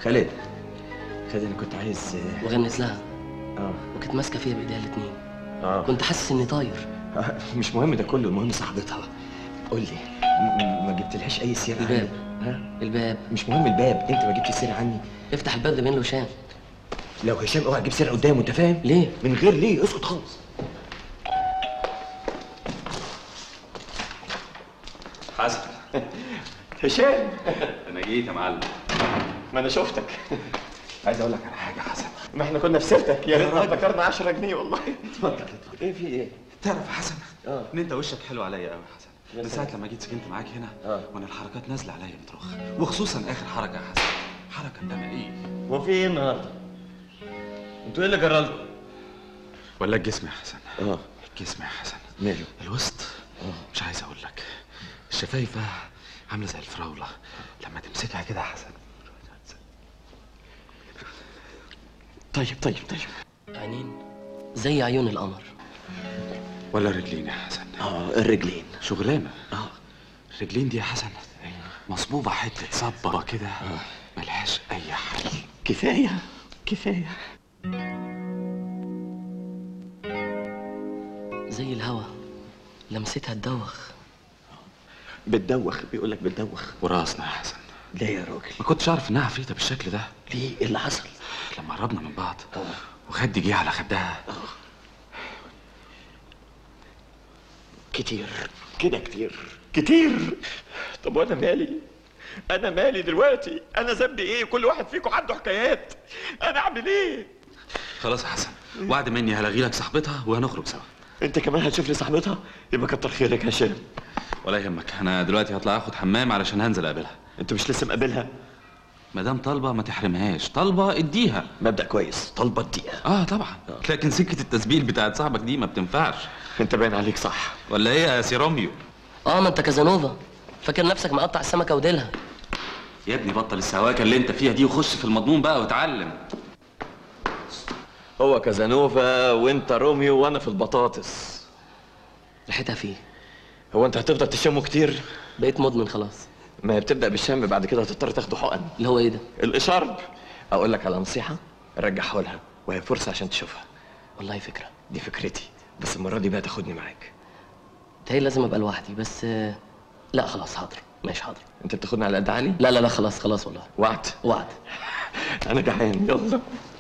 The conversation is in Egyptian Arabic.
خالد خالد انا كنت عايز وغنت لها اه وكانت ماسكه فيها بايديها الاتنين اه كنت حاسس اني طاير آه، مش مهم ده كله المهم صاحبتها قول لي م- م- ما جبتلهاش اي سيره عني الباب. ها الباب مش مهم الباب انت ما جبتش سيره عني افتح الباب ده بين له هشام لو هشام اوعى تجيب سيره قدامه انت فاهم ليه؟ من غير ليه اسكت خالص حسن هشام انا جيت يا معلم ما انا شفتك عايز اقول لك على حاجه يا حسن ما احنا كنا في سيرتك يا ريت ذكرنا 10 جنيه والله اتفضل اتفضل ايه في ايه تعرف يا حسن اه. ان انت وشك حلو عليا قوي يا حسن من ساعه لما جيت سكنت معاك هنا اه. وانا الحركات نازله عليا بترخ وخصوصا اخر حركه يا حسن حركه انما ايه هو في ايه النهارده انتوا ايه اللي جرالكم ولا الجسم يا حسن اه الجسم يا حسن ماله الوسط مش عايز اقول لك الشفايف عامله زي الفراوله لما تمسكها كده يا حسن طيب طيب طيب عينين زي عيون القمر ولا رجلين يا حسن اه الرجلين شغلانه اه الرجلين دي يا حسن مصبوبه حته صبه كده ملهاش اي حل كفايه كفايه زي الهوا لمستها تدوخ بتدوخ بيقول لك بتدوخ وراسنا يا حسن ليه يا راجل ما كنتش اعرف انها عفريته بالشكل ده ليه ايه اللي حصل لما قربنا من بعض اه وخدي جه على خدها كتير كده كتير كتير طب وانا مالي انا مالي دلوقتي انا ذنبي ايه كل واحد فيكم عنده حكايات انا اعمل ايه خلاص يا حسن وعد مني هلغي لك صاحبتها وهنخرج سوا انت كمان هتشوف لي صاحبتها يبقى كتر خيرك يا هشام ولا يهمك انا دلوقتي هطلع اخد حمام علشان هنزل اقابلها انت مش لسه مقابلها ما دام طالبه ما تحرمهاش طالبه اديها مبدأ كويس طالبه الدقيقه اه طبعا لكن سكه التسبيل بتاعت صاحبك دي ما بتنفعش انت باين عليك صح ولا ايه يا سيروميو اه ما انت كازانوفا فاكر نفسك مقطع السمكه وديلها يا ابني بطل السواكه اللي انت فيها دي وخش في المضمون بقى واتعلم هو كازانوفا وانت روميو وانا في البطاطس ريحتها فيه هو انت هتفضل تشمه كتير بقيت مدمن خلاص ما هي بتبدا بالشم بعد كده هتضطر تاخده حقن اللي هو ايه ده الاشارب اقول لك على نصيحه رجعه لها وهي فرصه عشان تشوفها والله فكره دي فكرتي بس المره دي بقى تاخدني معاك تهيألي لازم ابقى لوحدي بس آه، لا خلاص حاضر ماشي حاضر انت بتاخدني على قد علي لا لا لا خلاص خلاص والله وعد وعد انا جعان يلا